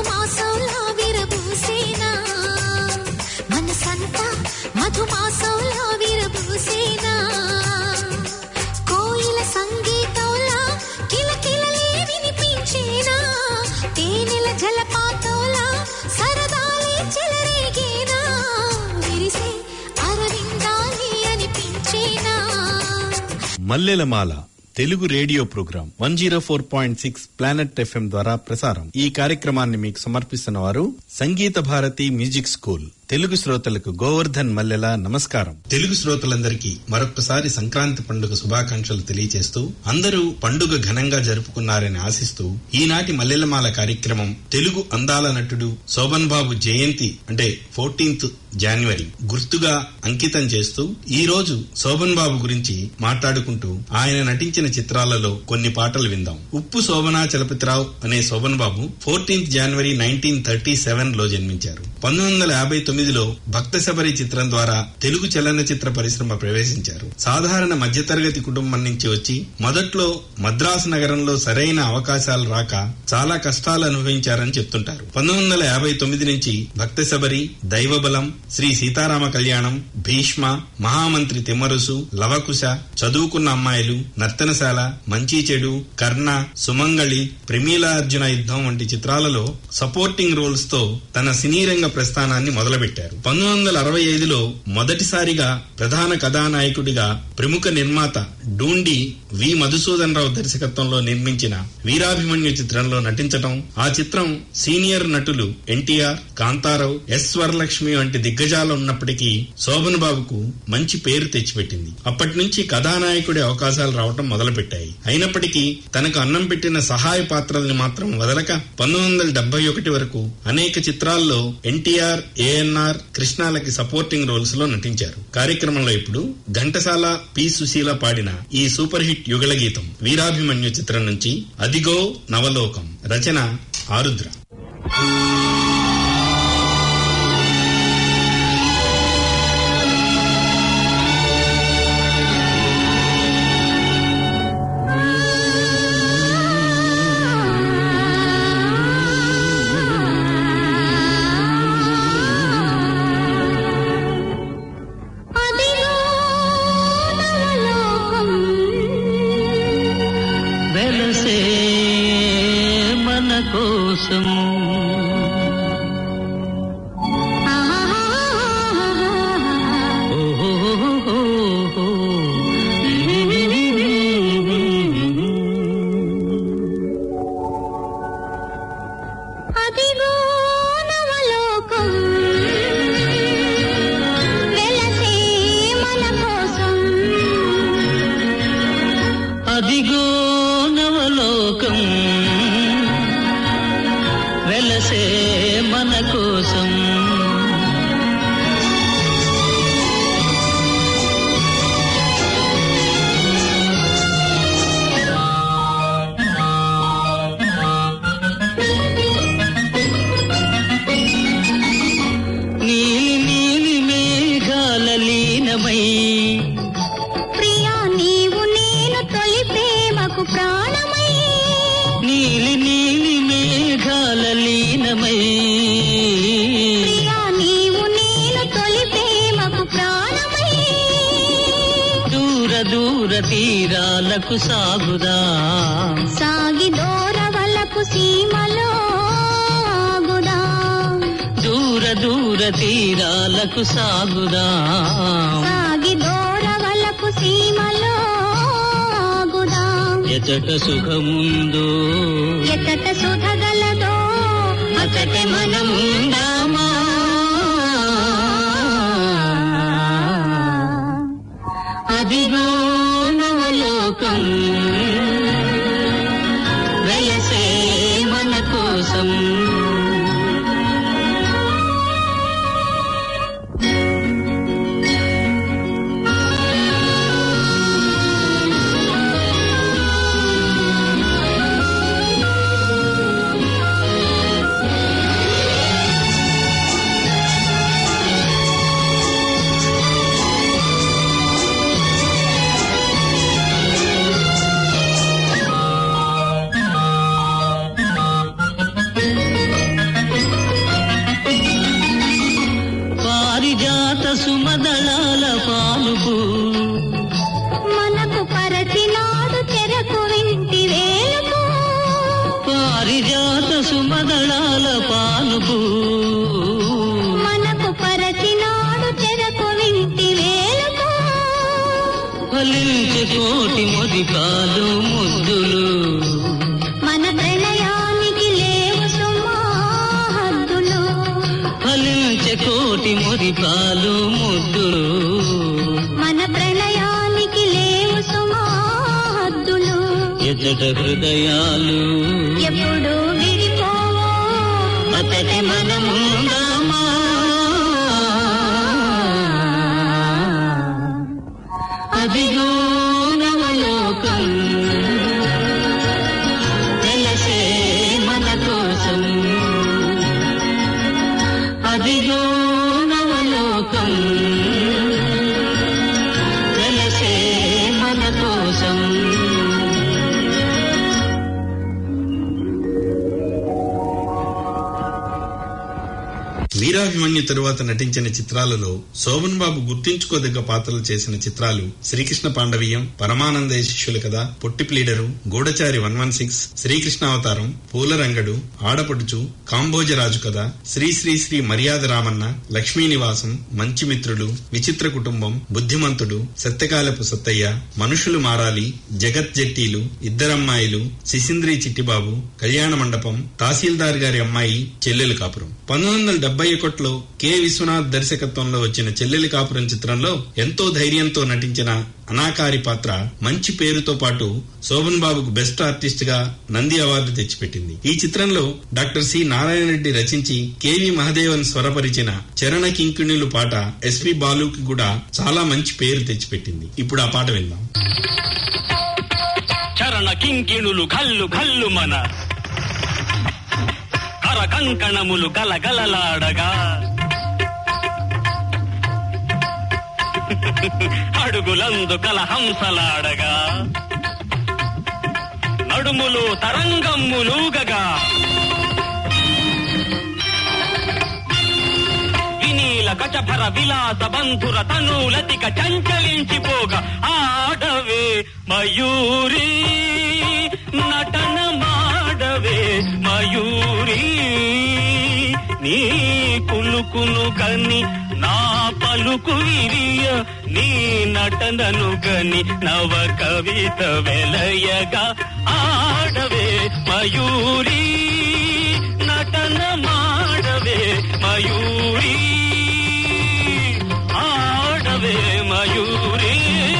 మధుమాసంలా విరబూసేనా మనసంతా మధుమాసంలా విరబూసేనా కోయిల సంగీతంలా కిలకిలలే వినిపించేనా తేనెల జలపాతంలా సరదాలే చెలరేగేనా విరిసే అరవిందాలి అనిపించేనా మల్లెలమాల Telugu radio program one zero four point six Planet FM ద్వారా ప్రసారం ఈ కార్యక్రమాన్ని మీకు సమర్పిస్తున్న వారు సంగీత భారతి మ్యూజిక్ స్కూల్ తెలుగు శ్రోతలకు గోవర్ధన్ మల్లెల నమస్కారం తెలుగు శ్రోతలందరికీ మరొకసారి సంక్రాంతి పండుగ శుభాకాంక్షలు తెలియజేస్తూ అందరూ పండుగ ఘనంగా జరుపుకున్నారని ఆశిస్తూ ఈనాటి మల్లెలమాల కార్యక్రమం తెలుగు అందాల నటుడు శోభన్ బాబు జయంతి అంటే ఫోర్టీన్త్ జనవరి గుర్తుగా అంకితం చేస్తూ ఈ రోజు శోభన్ బాబు గురించి మాట్లాడుకుంటూ ఆయన నటించిన చిత్రాలలో కొన్ని పాటలు విందాం ఉప్పు శోభనా చలపతిరావు అనే Sobhan Babu fourteenth January nineteen thirty seven లో జన్మించారు పంతొమ్మిది వందల యాభై తొమ్మిదిలో భక్త శబరి చిత్రం ద్వారా తెలుగు చలనచిత్ర పరిశ్రమ ప్రవేశించారు సాధారణ మధ్యతరగతి కుటుంబం నుంచి వచ్చి మొదట్లో మద్రాసు నగరంలో సరైన అవకాశాలు రాక చాలా కష్టాలు అనుభవించారని చెప్తుంటారు పంతొమ్మిది వందల యాభై తొమ్మిది నుంచి భక్త శబరి దైవబలం శ్రీ సీతారామ కళ్యాణం భీష్మ మహామంత్రి తిమ్మరుసు లవకుశ చదువుకున్న అమ్మాయిలు నర్తనశాల మంచి చెడు కర్ణ సుమంగళి ప్రమీలార్జున యుద్ధం వంటి చిత్రాలలో సపోర్టింగ్ రోల్స్ తో తన సినీ రంగ ప్రస్థానాన్ని మొదలుపెట్టారు పంతొమ్మిది వందల అరవై ఐదులో మొదటిసారిగా ప్రధాన కథానాయకుడిగా ప్రముఖ నిర్మాత డూండి వి మధుసూదన్ రావు దర్శకత్వంలో నిర్మించిన వీరాభిమన్యు చిత్రంలో నటించటం ఆ చిత్రం సీనియర్ నటులు ఎన్టీఆర్ కాంతారావు ఎస్ వరలక్ష్మి వంటి దిగ్గజాలు ఉన్నప్పటికీ శోభన్ బాబుకు మంచి పేరు తెచ్చిపెట్టింది అప్పటి నుంచి కథానాయకుడి అవకాశాలు రావటం మొదలుపెట్టాయి అయినప్పటికీ తనకు అన్నం పెట్టిన సహాయ పాత్రల్ని మాత్రం వదలక పంతొమ్మిది వందల డెబ్బై ఒకటి వరకు అనేక చిత్రాల్లో ఎన్టీఆర్ ఏఎన్ఆర్ కృష్ణాలకి సపోర్టింగ్ రోల్స్ లో నటించారు కార్యక్రమంలో ఇప్పుడు ఘంటసాల పి సుశీల పాడిన ఈ సూపర్ హిట్ యుగల గీతం వీరాభిమన్యు చిత్రం నుంచి అదిగో నవలోకం రచన ఆరుద్ర అదిగో నవలోకం వెలసే మన కోసం ఓహోహోహో. అదిగో నవలోకం వెలసే మన కోసం అదిగో నవలోకం వెలసే మన కోసం నీలి నీలి మేఘాల లీనమై ప్రియా నీవు నేను తొలి ప్రేమకు ప్రాణమై నీలి నీలి మేఘాల లీనమై ప్రియా నీవు నేను తొలి ప్రేమకు ప్రాణమై దూర దూర తీరాలకు సాగుదా సాగి దూరవలపు సీమలో ఆగుదా దూర దూర తీరాలకు సాగుదా సాగి దూరవలపు సీమలో ఆగుదా ఎచట సుఖముందో ఎతట సుధగలదో అతట మనముందామా అదిగో నవలోకం వెలసే మన కోసం చెకోటి మురిపాలు ముద్దులు మన ప్రణయానికి లేవు సుమా హద్దులు ఫలించే కోటి మురిపాలు ముద్దులు మన ప్రణయానికి లేవు సుమా హద్దులు ఎచ్చట హృదయాలు ఎప్పుడు విడిపోవో అతడి మనముందామా అదిగో నవలోకం వెలసే మన కోసం అదిగో నవలోకం వెలసే మన కోసం వీరాభిమన్యు తరువాత నటించిన చిత్రాలలో శోభన్ బాబు గుర్తించుకోదగ్గ పాత్రలు చేసిన చిత్రాలు శ్రీకృష్ణ పాండవీయం పరమానందయ్య శిష్యుల కథ Potti pleader Gudachari one one six Srikrishna Avataram Poolarangadu ఆడపడుచు కాంబోజరాజు కథ శ్రీ శ్రీ శ్రీ మర్యాద రామన్న లక్ష్మీ నివాసం మంచి మిత్రులు విచిత్ర కుటుంబం బుద్ధిమంతుడు సత్యకాలపు సత్తయ్య మనుషులు మారాలి జగత్ జట్టీలు ఇద్దరమ్మాయిలు శిశింద్రి చిట్టిబాబు కళ్యాణ మండపం తహసీల్దార్ గారి అమ్మాయి చెల్లెలు కాపురం పంతొమ్మిది వందల డెబ్బై ఒకటిలో కె విశ్వనాథ్ దర్శకత్వంలో వచ్చిన చెల్లెలి కాపురం చిత్రంలో ఎంతో ధైర్యంతో నటించిన అనాకారి పాత్ర మంచి పేరుతో పాటు శోభన్ బాబుకు బెస్ట్ ఆర్టిస్ట్ గా నంది అవార్డు తెచ్చిపెట్టింది ఈ చిత్రంలో డాక్టర్ సి నారాయణ రెడ్డి రచించి కెవి మహదేవన్ స్వరపరిచిన చరణ కింకిణులు పాట ఎస్పి బాలుకి కూడా చాలా మంచి పేరు తెచ్చిపెట్టింది ఇప్పుడు ఆ పాట విందాం చరణ కింకిణులు గల్లు గల్లు మన కర కంకణములు గలగలలాడగా అడుగులందు కల హంసలాడగా నడుములు తరంగమ్ములూగగా వినీల గజభర విలాస బంధుర తనూలతిక చంచలించిపోగా ఆడవే మయూరి నటన మాడవే మయూరి నీ కులుకును గని నా పలుకు విరియ నీ నటనను గని నవ కవిత వెలయగా ఆడవే మయూరి నటన మాడవే మయూరి ఆడవే మయూరి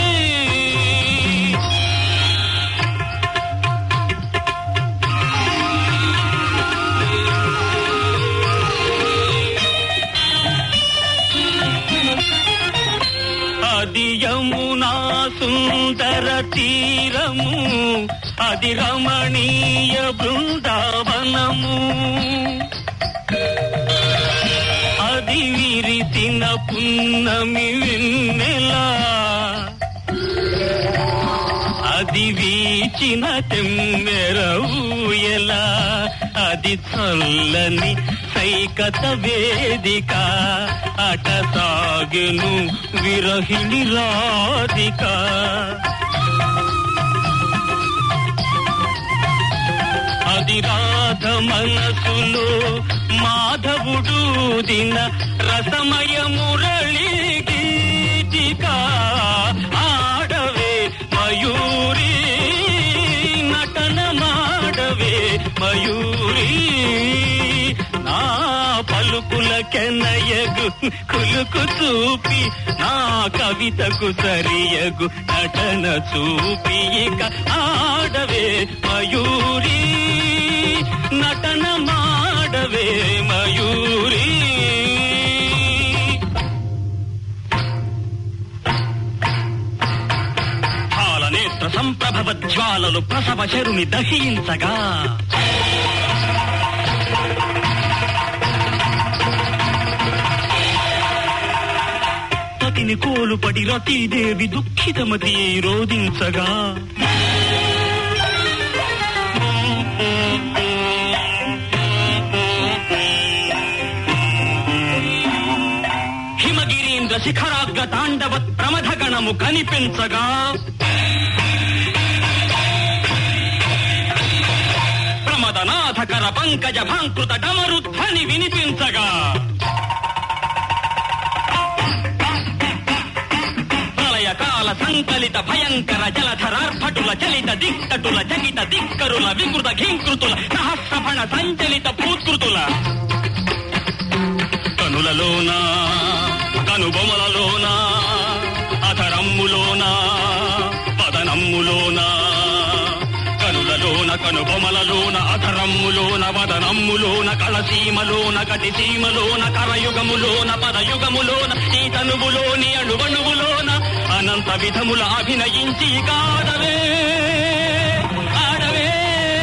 అది యమునా సుందర తీరము అది రమణీయ బృందావనము అది విరిసిన పున్నమి వెన్నెలా అది వీచిన తెమ్మెర ఊయలా అది చల్లని సైకత వేదిక అట సాగును విరహిణి రాధిక అది రాధ మనసులో మాధవుడు దిన రసమయ మురళి గీతిక ఆడవే మయూరి నటన మాడవే మయూరి నా పలుకుల కెనయగు కులుకు చూపి నా కవితకు సరియగు నటన చూపి ఇక ఆడవే మయూరి నటన మాడవే మయూరి నేత్ర సంప్రభవ జ్వాలలు ప్రసవ శరుని దహించగా పతిని కోలుపడి రతీదేవి దుఃఖితమతి రోధించగా హిమగిరీంద్ర శిఖరాగ్ర తాండవ ప్రమథ గణము కనిపించగా ప్రమదనాథకర పంకజ భాంకృత డమరుధ్వని వినిపించగా ప్రళయ కాల సంకలిత భయంకర జలధరార్భటుల చలిత దిక్కటుల చకిత దిక్కరుల వికృత ఘీంకృతుల సహస్రఫణ సంచలిత భూత్కృతుల కనులలోన కనుబొమలలోన అధరమ్ములోన వదనమ్ములోన కనులలోన కనుబొమలలోన అధరమ్ములోన వదనమ్ములోన కళసీమలోన కటిసీమలోన కరయుగములోన పదయుగములోన ఈ తనువులోని అణువణువులోన అనంత విధముల అభినయించి కాడవే ఆడవే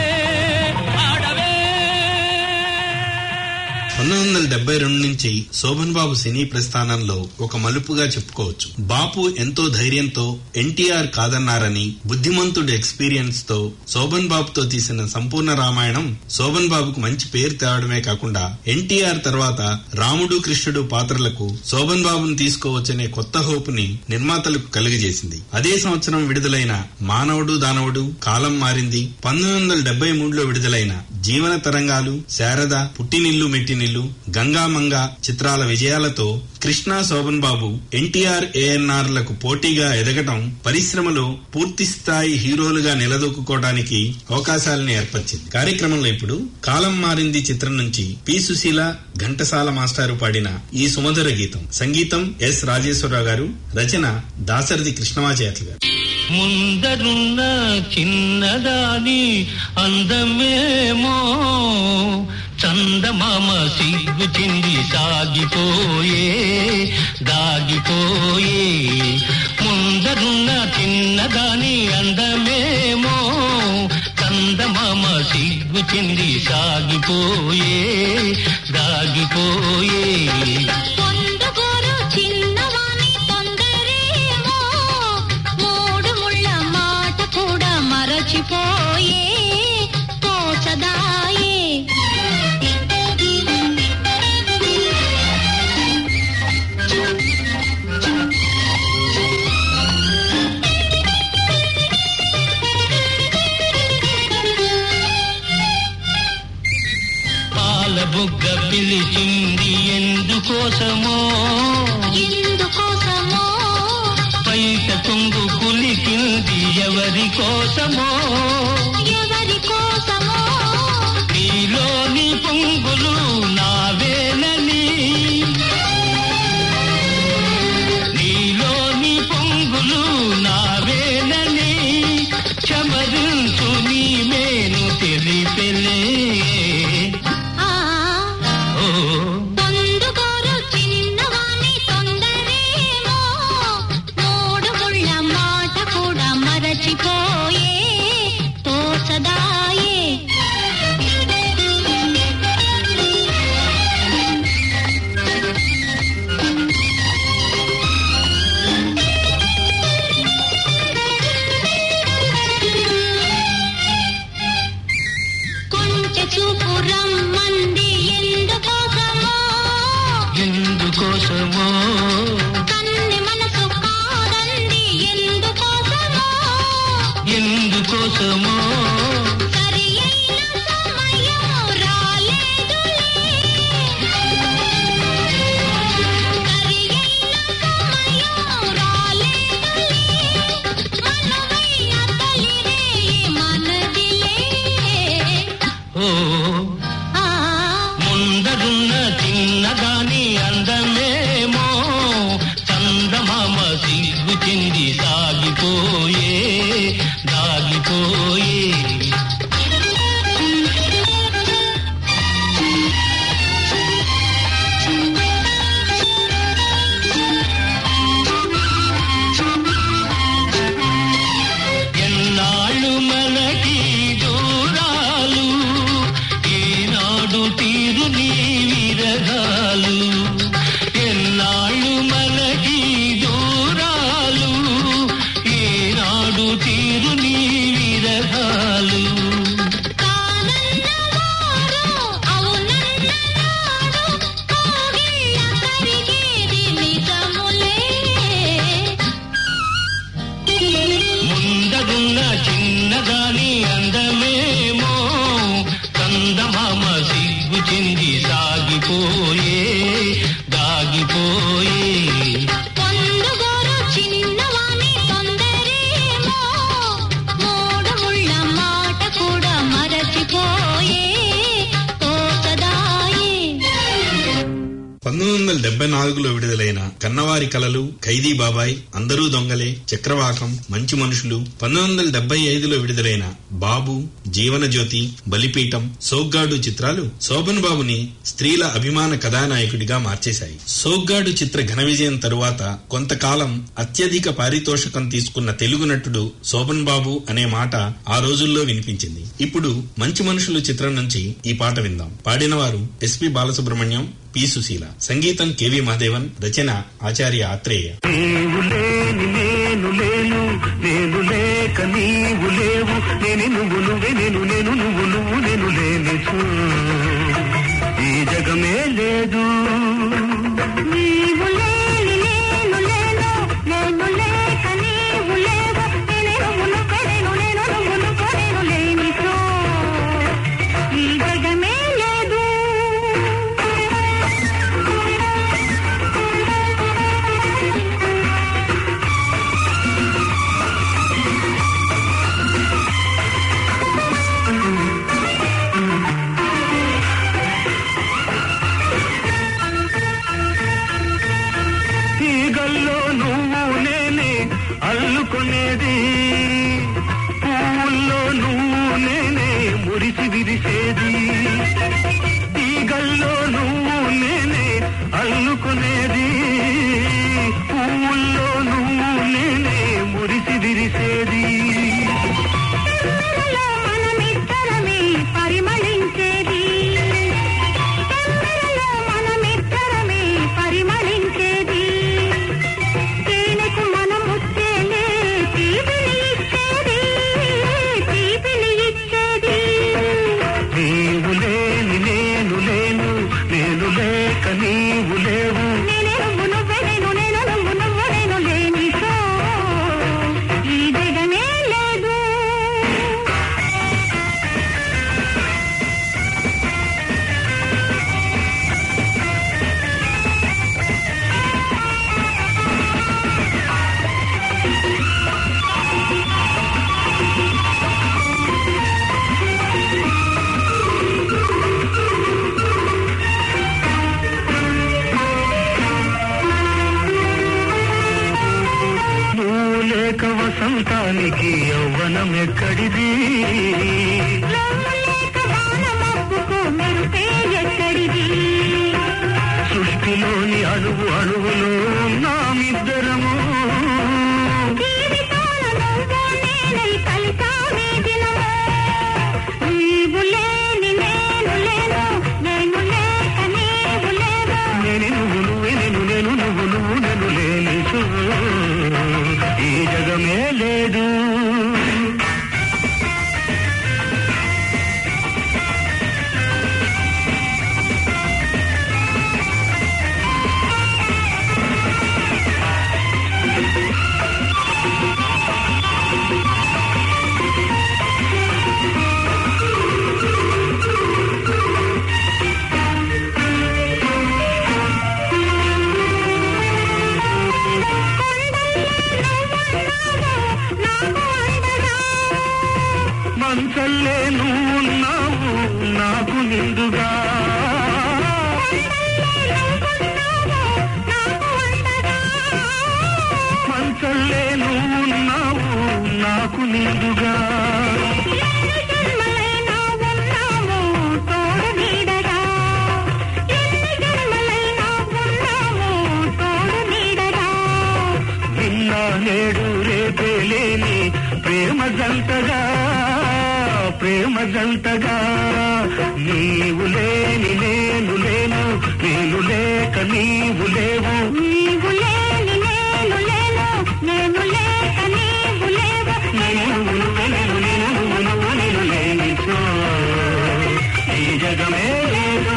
ఆడవే పంతొమ్మిది వందల డెబ్బై రెండు నుంచి శోభన్ బాబు సినీ ప్రస్థానంలో ఒక మలుపుగా చెప్పుకోవచ్చు బాపు ఎంతో ధైర్యంతో ఎన్టీఆర్ కాదన్నారని బుద్ధిమంతుడి ఎక్స్పీరియన్స్ తో శోభన్ బాబుతో తీసిన సంపూర్ణ రామాయణం శోభన్ బాబుకు మంచి పేరు తేవడమే కాకుండా ఎన్టీఆర్ తర్వాత రాముడు కృష్ణుడు పాత్రలకు శోభన్ బాబును తీసుకోవచ్చనే కొత్త హోపుని నిర్మాతలకు కలుగజేసింది అదే సంవత్సరం విడుదలైన మానవుడు దానవుడు కాలం మారింది పంతొమ్మిది వందల డెబ్బై మూడులో విడుదలైన జీవన తరంగాలు శారద పుట్టినిల్లు మెట్టినిల్లు గంగామంగ చిత్రాల విజయాలతో కృష్ణ శోభన్ బాబు ఎన్టీఆర్ ఏఎన్ఆర్ లకు పోటీగా ఎదగటం పరిశ్రమలో పూర్తి స్థాయి హీరోలుగా నిలదొక్కుకోవడానికి అవకాశాలను ఏర్పరిచింది కార్యక్రమంలో ఇప్పుడు కాలం మారింది చిత్రం నుంచి పి సుశీల ఘంటసాల మాస్టారు పాడిన ఈ సుమధుర గీతం సంగీతం ఎస్ రాజేశ్వరరావు గారు రచన దాసరథి కృష్ణమాచార్య గారు ముందరున్న చిన్నదాని అందమేమో చందమామ సిగ్గు చెంది సాగిపోయే దాగిపోయే ముందరున్న చిన్నదాని అందమేమో చందమామ సిగ్గు చెంది సాగిపోయే దాగిపోయే పొందుగోరు చిన్నవాని తొందరేమో మూడు ముళ్ళ మాట కూడా మరచిపోయే తోచదాయే పాల బుగ్గ పిలిచింది ఎందుకోసమో ఎందుకోసమో పైట తుంగు కులికింది ఎవరి కోసమో ఎవరి కోసమో నీలోని పొంగులు నావేనని నీలోని పొంగులు నావేనని చమరించు నీ మేను తెలిపెలే ఆ ఓ పొందుగోరు చిన్నవాని తొందరేమో మూడు ముళ్ళ మాట కూడా మరచిపోయే తోచదాయే కొంచె చూపు రమ్మంది ఎందుకోసమో ఎందుకోసమో కన్ని మనసు కాదంది ఎందుకోసమో ఎందుకోసమో సరి అయిన సమయం రాలేదులే సరి అయిన సమయం రాలేదులే మనవైన తలిరే మనదిలే ఓ ఆ ముందరున్న చిన్నదాని అందమేమో చందమామ సిగ్గు చెంది సాగిపోయే దాగిపోయే ఎన్నాళ్ళు మనకి దూరాలు ఈనాడు తీరు నీ విరగాలు ఎన్నాళ్ళు మనకి దూరాలు ఈనాడు తీరు నీ విరగాలు కానన్నవారు అవునన్ననాడు కోగిళ్ళ కరిగేది నిజములే ముందరున్న చిన్నదాని అందమేమో కందమామ సిగ్గు చెంది సాగిపోయే దాగిపోయే పొందుగోరు చిన్నవాని తొందరేమో నాలుగులో విడుదలైన కన్నవారి కలలు ఖైదీ బాబాయ్ అందరూ దొంగలే చక్రవాకం మంచి మనుషులు పంతొమ్మిది వందల డెబ్బై ఐదులో విడుదలైన బాబు జీవన జ్యోతి బలిపీఠం సోగ్గాడు చిత్రాలు శోభన్ బాబుని స్త్రీల అభిమాన కథానాయకుడిగా మార్చేశాయి సోగ్గాడు చిత్ర ఘన విజయం తరువాత కొంతకాలం అత్యధిక పారితోషకం తీసుకున్న తెలుగు నటుడు శోభన్ బాబు అనే మాట ఆ రోజుల్లో వినిపించింది ఇప్పుడు మంచి మనుషులు చిత్రం నుంచి ఈ పాట విందాం పాడినవారు ఎస్పి బాలసుబ్రహ్మణ్యం పి సుశీల సంగీతం కెవి మహాదేవన్ రచన ఆచార్య ఆత్రేయ నీవు లేని నేను లేను నేను లేక నీవు లేవు నేను నువ్వు నువ్వే నేను నేను నువ్వు నువ్వు నేను లేని ఈ జగమే లేదు నీవు లేని నేను లేను నేను లేక నీవు లేవు నేను నువ్వు నేను నేను నువ్వు నువ్వు నేను లేనిచో ఈ జగమే లేదు తీగల్లో నువ్వు నేనే అల్లుకునేది పువ్వుల్లో నువ్వు నేనే మురిసి విరిసేది తీగల్లో నువ్వు నేనే అల్లుకునేది పువ్వుల్లో నువ్వు నేనే మురిసి విరిసేది తెమ్మెరలో మనమిద్దరమే పరిమళించేది తెమ్మెరలో మనమిద్దరమే పరిమళించేది తేనెకు మనముచ్చేలే తీపిని ఇచ్చేది తీపిని ఇచ్చేది నీవు లేని నేను లేను నేను లేక నీవు లేవు నేనే నువ్వు నువ్వే నేను నేను నువ్వు నువ్వు నేను లేనిచో ఈ జగమే లేదు నువ్వు లేక వసంతానికి యవ్వనం ఎక్కడిది నవ్వు లేక వానమబ్బుకు మెరుపే ఎక్కడిది సృష్టిలోని అణువు అణువులో ఉన్నామిద్దరము జీవితాల నువ్వు నేనై కలిసామే దినము నీవు లేని నేను లేను నేను లేక నీవు లేవు నేను నువ్వు నువ్వే నేను నేను నువ్వు నువ్వు నేను లేని చూ. ఈ జగమే లేదు నాకు అండగా మంచల్లే నువ్వున్నావు నాకు నిండుగా నాకు అండగా మంచల్లే నువ్వున్నావు నాకు నిండుగా ఎన్ని జన్మలైనా ఉన్నాము తోడు నీడగా ఎన్ని జన్మలైనా ఉన్నాము తోడు నీడగా విన్నా నేడు రేపే లేని ప్రేమ జంటగా ప్రేమ జంటగా నీవు లేని నేను లేను నేను లేక నీవు లేవు నీవు లేని నేను లేను నేను లేక నీవు లేవు నేను నువ్వు నేను నేను నువ్వు నువ్వు నేను లేని చో. ఈ జగమే లేదు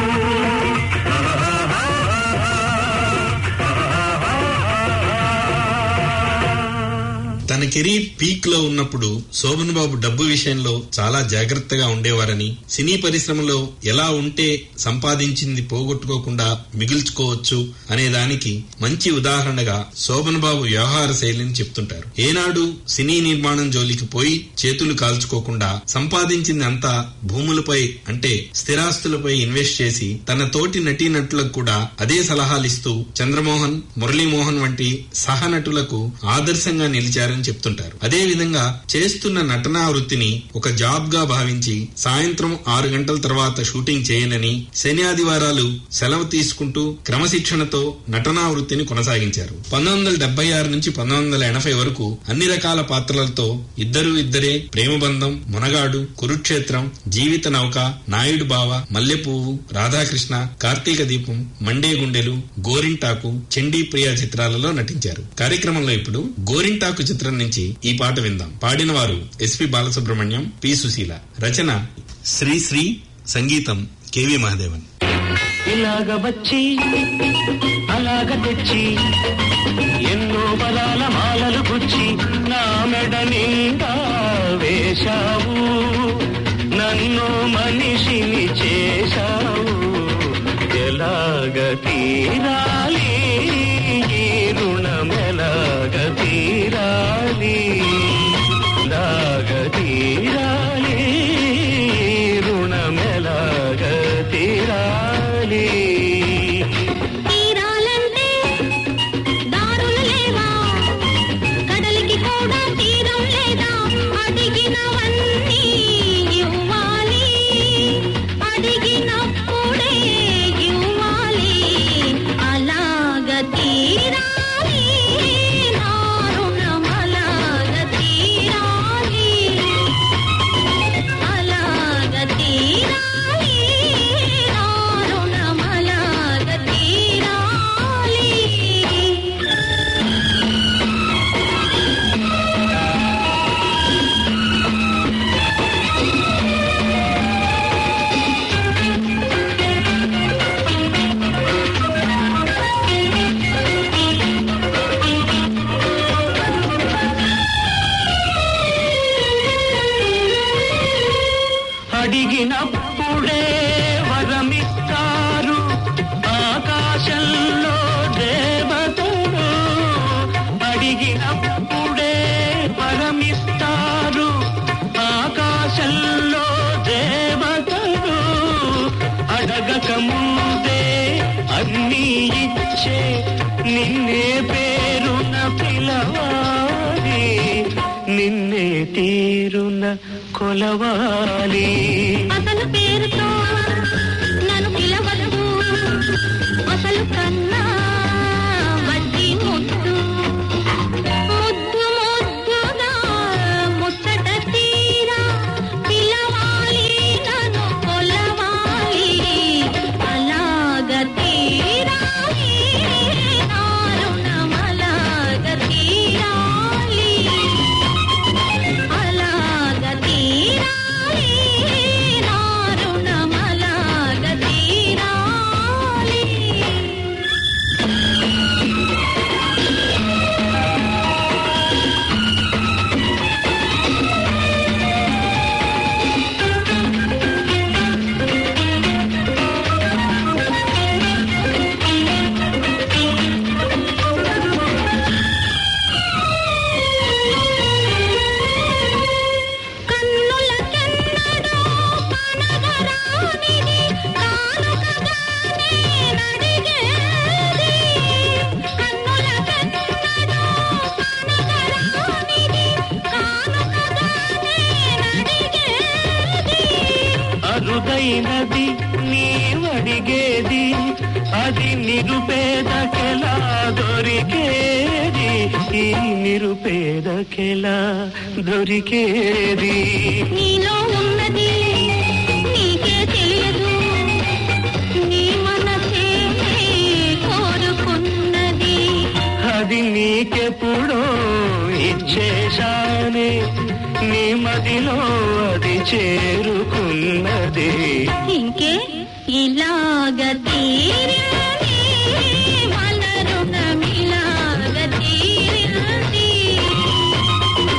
తనకి కెరీర్ పీక్ లో ఉన్నప్పుడు శోభన్ బాబు డబ్బు విషయంలో చాలా జాగ్రత్తగా ఉండేవారని సినీ పరిశ్రమలో ఎలా ఉంటే సంపాదించింది పోగొట్టుకోకుండా మిగుల్చుకోవచ్చు అనే దానికి మంచి ఉదాహరణగా శోభన్ బాబు వ్యవహార శైలిని చెప్తుంటారు ఏనాడు సినీ నిర్మాణం జోలికి పోయి చేతులు కాల్చుకోకుండా సంపాదించింది అంతా భూములపై అంటే స్థిరాస్తులపై ఇన్వెస్ట్ చేసి తన తోటి నటీనటులకు కూడా అదే సలహాలిస్తూ చంద్రమోహన్ మురళీమోహన్ వంటి సహనటులకు ఆదర్శంగా నిలిచారని చెప్తుంటారు అదే విధంగా చేస్తున్న నటనా వృత్తిని ఒక జాబ్ గా భావించి సాయంత్రం ఆరు గంటల తర్వాత షూటింగ్ చేయనని శని ఆదివారాలు సెలవు తీసుకుంటూ క్రమశిక్షణతో నటనా వృత్తిని కొనసాగించారు పంతొమ్మిది వందల డెబ్బై ఆరు నుంచి పంతొమ్మిది వందల ఎనభై వరకు అన్ని రకాల పాత్రలతో ఇద్దరు ఇద్దరే ప్రేమబంధం మునగాడు కురుక్షేత్రం జీవిత నౌక నాయుడు బావ మల్లెపువ్వు రాధాకృష్ణ కార్తీక దీపం మండే గుండెలు గోరింటాకు చండీ ప్రియ చిత్రాలలో నటించారు కార్యక్రమంలో ఇప్పుడు గోరింటాకు చిత్రం నుంచి ఈ పాట విందాం పాడిన వారు ఎస్పి బాలసుబ్రహ్మణ్యం పి సుశీల రచన శ్రీ శ్రీ సంగీతం కెవి మహాదేవన్ ఇలాగ వచ్చి అలాగ తెచ్చి ఎన్నో బలాల మాలలు గుచ్చి నా మెడ నిండా వేశావు నన్ను మనిషిని చేశావు ఎలాగ తీరాలి ఈ రుణమెలాగ తీరాలి లాగ తీరాలి రుణమెలాగ తీరాలి తీరాలంటే దారులు లేవా కడలికి కూడా తీరం లేదా అడిగినవన్నీ ఇవ్వాలి అడిగినప్పుడే ఇవ్వాలి అలాగ తీరాలి నా రుణం అలాగ తీరాలి అలాగ తీరాలి నా రుణం అలాగ తీరాలి అడిగినప్పుడే వరమిస్తారు ఆకాశంలో దేవతలు అడిగినప్పుడే వరమిస్తారు ఆకాశంలో దేవతలు అడగక ముందే అన్నీ ఇచ్చే నిన్నే పేరున పిలవాలి నిన్నే తీరున కొలవాలి అసలు పేరుతో నన్ను పిలవద్దు అసలు కన్నా వడ్డీ ముద్దు ముద్దు ముద్దుగా ముచ్చట తీరా పిలవాలి నన్ను కొలవాలి అలాగ తీరాలి నా రుణం అలాగ తీరాలి అలాగ తీరాలి నా రుణం అలాగ తీరాలి కన్నులకెన్నడూ కనగరానిది కానుకగానే నడిగేది కన్నులకెన్నడూ కనగరానిది కానుకగానే నడిగేది అరుదైనది నీవడిగేది అది నిరుపేదకెలా దొరికేది ఈ నిరుపేదకెలా దొరికేది నీలో ఉన్నది నీకే తెలియదు నీ మనసే కోరుకున్నది అది నీకెప్పుడో ఇచ్చేశానే నీ మదిలో అది చేరుకున్నది ఇంకే ఇలాగ తీరింది మన రుణం ఇలాగ తీరింది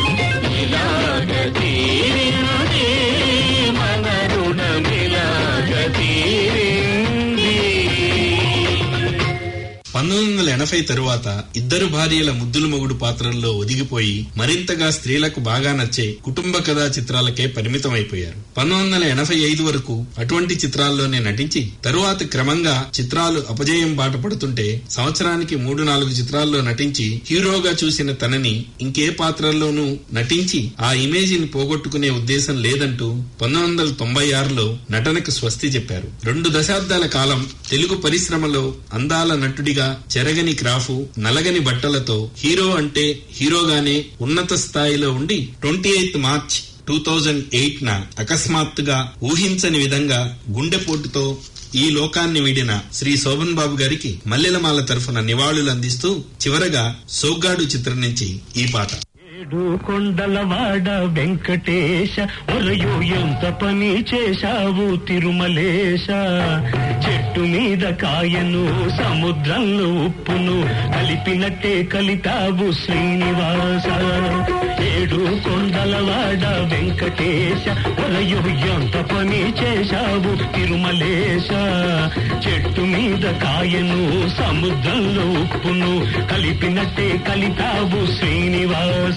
ఎనభై తరువాత ఇద్దరు భార్యల ముద్దుల మొగుడు పాత్రల్లో ఒదిగిపోయి మరింతగా స్త్రీలకు బాగా నచ్చే కుటుంబ కథా చిత్రాలకే పరిమితమైపోయారు పంతొమ్మిది వందల ఎనభై ఐదు వరకు అటువంటి చిత్రాల్లోనే నటించి తరువాత క్రమంగా చిత్రాలు అపజయం బాట పడుతుంటే సంవత్సరానికి మూడు నాలుగు చిత్రాల్లో నటించి హీరోగా చూసిన తనని ఇంకే పాత్రల్లోనూ నటించి ఆ ఇమేజిని పోగొట్టుకునే ఉద్దేశం లేదంటూ పంతొమ్మిది వందల తొంభై ఆరులో నటనకు స్వస్తి చెప్పారు రెండు దశాబ్దాల కాలం తెలుగు పరిశ్రమలో అందాల నటుడిగా చెరగని క్రాఫు నలగని బట్టలతో హీరో అంటే హీరోగానే ఉన్నత స్థాయిలో ఉండి twenty eighth March two thousand eight న అకస్మాత్తుగా ఊహించని విధంగా గుండెపోటుతో ఈ లోకాన్ని వీడిన శ్రీ శోభన్ బాబు గారికి మల్లెలమాల తరఫున నివాళులు అందిస్తూ చివరగా సోగ్గాడు చిత్రం నుంచి ఈ పాట ఏడు కొండలవాడ వెంకటేశ ఒరయో ఎంత పని చేశావు తిరుమలేశ చెట్టు మీద కాయను సముద్రంలో ఉప్పును కలిపినట్టే కలితావు శ్రీనివాస ఏడు కొండలవాడ వెంకటేశ ఒరయో ఎంత పని చేశావు తిరుమలేశ చెట్టు మీద కాయను సముద్రంలో ఉప్పును కలిపినట్టే కలితావు శ్రీనివాస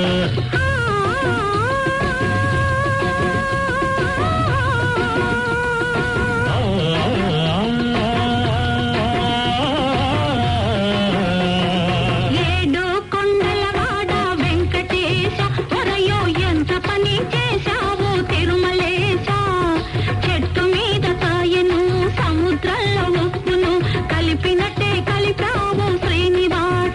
ఏడు కొండలవాడ వెంకటేశ ఒరయో ఎంత పని చేశావు తిరుమలేశ చెట్టు మీద కాయను సముద్రంలో ఉప్పును కలిపినట్టే కలిపావు శ్రీనివాస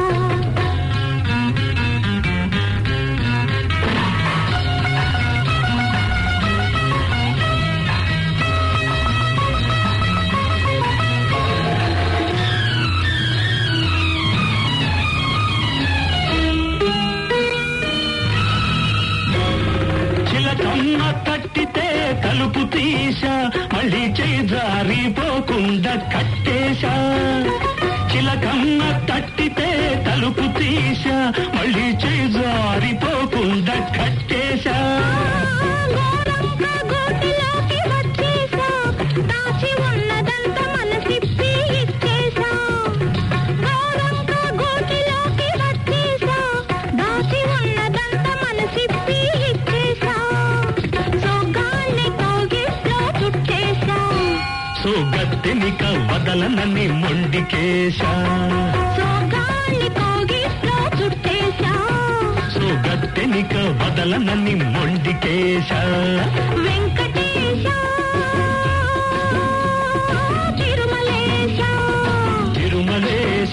చిలకమ్మ తట్టితే కలుపు తీసా మళ్ళీ చేయి జారిపోకుండా కట్టేశా చిలకమ్మ తట్టితే తలుపు తీసా మళ్ళీ చేయి జారిపోకుండా కట్టేశా గోరంక గోటిలోకి వచ్చేసా దాచి ఉన్నదంతా మనసిప్పి ఇచ్చేసా గోరంక గోటిలోకి వచ్చేసా దాచి ఉన్నదంతా మనసిప్పి ఇచ్చేసా సోగాన్ని కౌగిట్లో చుట్టేసా సో గత్తెనిక వదలనని మొండికేశా సోగాన్ని కౌగిట్లో చుట్టేసా సో గత్తెనిక వదలనని మొండికేశా వెంకటేశ తిరుమలేశ తిరుమలేశ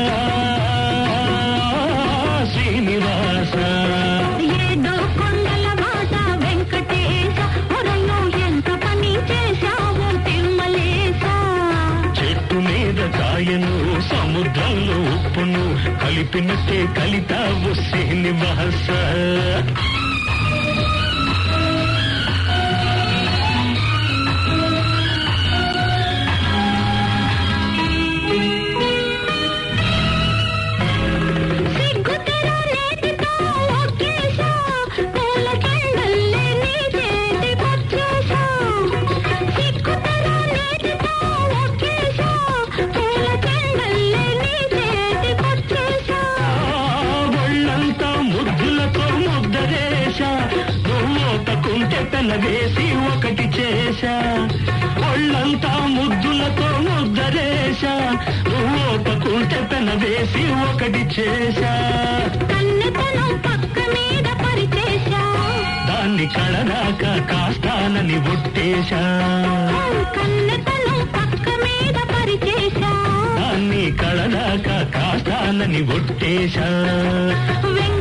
శ్రీనివాస ఏడు కొండల మాట వెంకటేశ ఒరయో ఎంత పని చేశావు తిరుమలేశ చెట్టు మీద కాయను సముద్రంలో ఉప్పును కలిపినట్టే కలితావు శ్రీనివాస సిగ్గుతెర నేటితో ఒకేశా పూల చెండల్లే నీ చేతికొచ్చేశా సిగ్గుతెర నేటితో ఒకేశా పూల చెండల్లే నీ చేతికొచ్చేశా ఒళ్ళంతా ముద్దులతో ముద్దరేశా నువ్వోతకుంటే పెనవేసి ఒకటి చేశా ఒళ్ళంతా ముద్దులతో ముద్దరేశా నువ్వోతకుంటే పెనవేసి ఒకటి చేశా కన్నెతనం పక్క మీద పరిచేశా దాన్ని కడదాక కాస్తానని ఒట్టేశా కన్నెతనం పక్క మీద పరిచేశా దాన్ని కడదాక కాస్తానని ఒట్టేశా వెంకటేశ